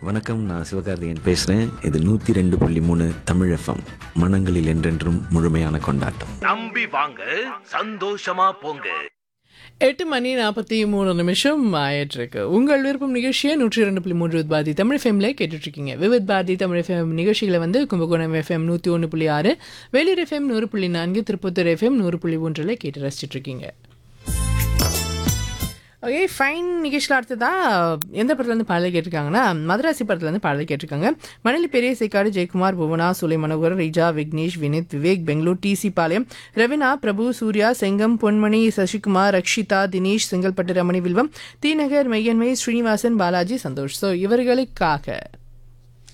வணக்கம் நான் சிவகார்த்திகேயன் பேசுகிறேன் இது நூற்றி ரெண்டு புள்ளி மூணு தமிழ் எஃப்எம் மனங்களில் என்றென்றும் முழுமையான கொண்டாட்டம் நம்பி வாங்க சந்தோஷமா போங்க எட்டு மணி நாற்பத்தி மூணு நிமிஷம் ஆயிட்டிருக்கு உங்கள் விருப்பம் நிகழ்ச்சியை நூற்றி இரண்டு புள்ளி மூன்று வித் பாரதி தமிழ் ஃபேமில் கேட்டுட்ருக்கீங்க விவித் பாரதி தமிழ் எஃப்எம் நிகழ்ச்சிகளை வந்து கும்பகோணம் எஃப்எம் நூற்றி ஒன்று புள்ளி ஆறு வேலூர் எஃப்எம் நூறு புள்ளி நான்கு திருப்பத்தூர் எஃப்எம் நூறு புள்ளி ஒன்றில் கேட்டு ரசிச்சிட்டு இருக்கீங்க ஓகே ஃபைன் நிகழ்ச்சியில் அடுத்ததா எந்த படத்துலேருந்து பாடல் கேட்டிருக்காங்கன்னா மதராசி படத்துலேருந்து பாடல் கேட்டிருக்காங்க மணலி பெரிய சேக்காடு ஜெயக்குமார் புவனா சுலை மனோகர் ரிஜா விக்னேஷ் வினித் விவேக் பெங்களூர் டிசி பாளையம் ரவினா பிரபு சூர்யா செங்கம் பொன்மணி சசிகுமார் ரக்ஷிதா தினேஷ் செங்கல்பட்டு ரமணி வில்வம் தீநகர் மெய்யன்மை ஸ்ரீனிவாசன் பாலாஜி சந்தோஷ் ஸோ இவர்களுக்காக